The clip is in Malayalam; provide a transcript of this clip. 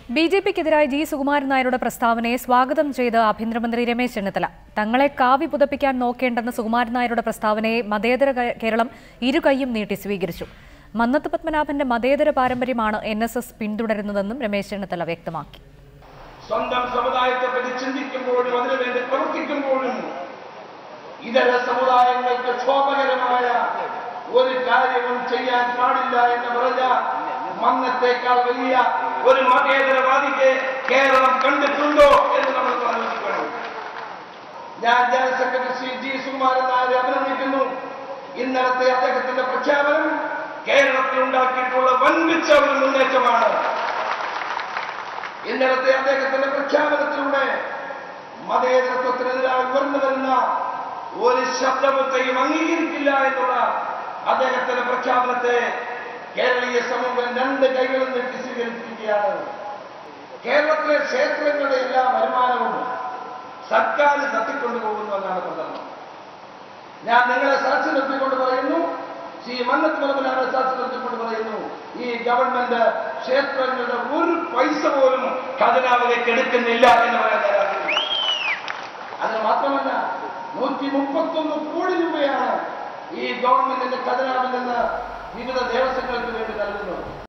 ബി ജെ പിക്കെതിരായ ജി സുകുമാരൻ നായരുടെ പ്രസ്താവനയെ സ്വാഗതം ചെയ്ത് ആഭ്യന്തരമന്ത്രി രമേശ് ചെന്നിത്തല തങ്ങളെ കാവി പുതപ്പിക്കാൻ നോക്കേണ്ടെന്ന സുകുമാരൻ നായരുടെ പ്രസ്താവനയെ മതേതര കേ- കേരളം ഇരുകൈയും നീട്ടി സ്വീകരിച്ചു മന്നത്ത് പത്മനാഭന്റെ മതേതര പാരമ്പര്യമാണ് എൻ എസ് എസ് പിന്തുടരുന്നതെന്നും രമേശ് ചെന്നിത്തല വ്യക്തമാക്കി സ്വന്തം സമുദായത്തെ പറ്റി ചിന്തിക്കുമ്പോഴും അതിനുവേണ്ടി പ്രവർത്തിക്കുമ്പോഴും ഇതര സമുദായങ്ങൾക്ക് ക്ഷോഭകരമായ ഒരു കാര്യവും ചെയ്യാൻ പാടില്ല എന്ന് പറഞ്ഞ മന്നത്തേക്കാൾ വലിയ ഒരു മതേതരവാദിക്ക് കേരളം കണ്ടിട്ടുണ്ടോ എന്ന് നമ്മൾ ആലോചിക്കണം ഞാൻ general secretary Shri G Sukumaran നായരെ അഭിനന്ദിക്കുന്നു ഇന്നലത്തെ അദ്ദേഹത്തിന്റെ പ്രഖ്യാപനം കേരളത്തിൽ ഉണ്ടാക്കിയിട്ടുള്ള വൻപിച്ച ഒരു മുന്നേറ്റമാണ് ഇന്നലത്തെ അദ്ദേഹത്തിന്റെ പ്രഖ്യാപനത്തിലൂടെ മതേതരത്വത്തിനെതിരായി ഉയർന്നു വരുന്ന ഒരു ശബ്ദമുത്തയും അംഗീകരിക്കില്ല എന്നുള്ള അദ്ദേഹത്തിന്റെ പ്രഖ്യാപനത്തെ കേരളീയ സമൂഹം രണ്ട് കൈകളും നീട്ടി സ്വീകരിച്ചിരിക്കുകയാണ് കേരളത്തിലെ ക്ഷേത്രങ്ങളുടെ എല്ലാ വരുമാനവും സർക്കാർ തട്ടിക്കൊണ്ടുപോകുന്നു എന്നാണ് പ്രധാനം ഞാൻ നിങ്ങളെ സാക്ഷി നിർത്തിക്കൊണ്ട് പറയുന്നു ശ്രീ മന്നത്ത് പരമനാണ് സാക്ഷി നിർത്തിക്കൊണ്ട് പറയുന്നു ഈ ഗവൺമെന്റ് ക്ഷേത്രങ്ങളുടെ ഒരു പൈസ പോലും ഖജനാവിലേക്ക് എടുക്കുന്നില്ല എന്ന് പറയാൻ ഞാൻ ആഗ്രഹിക്കുന്നു അതിന് മാത്രമല്ല നൂറ്റി മുപ്പത്തൊന്ന് കോടി രൂപയാണ് ഈ ഗവൺമെന്റിന്റെ ഖജനാവിൽ നിന്ന് വിവിധ ദേവസ്വങ്ങൾക്ക് വേണ്ടി നൽകുന്നത്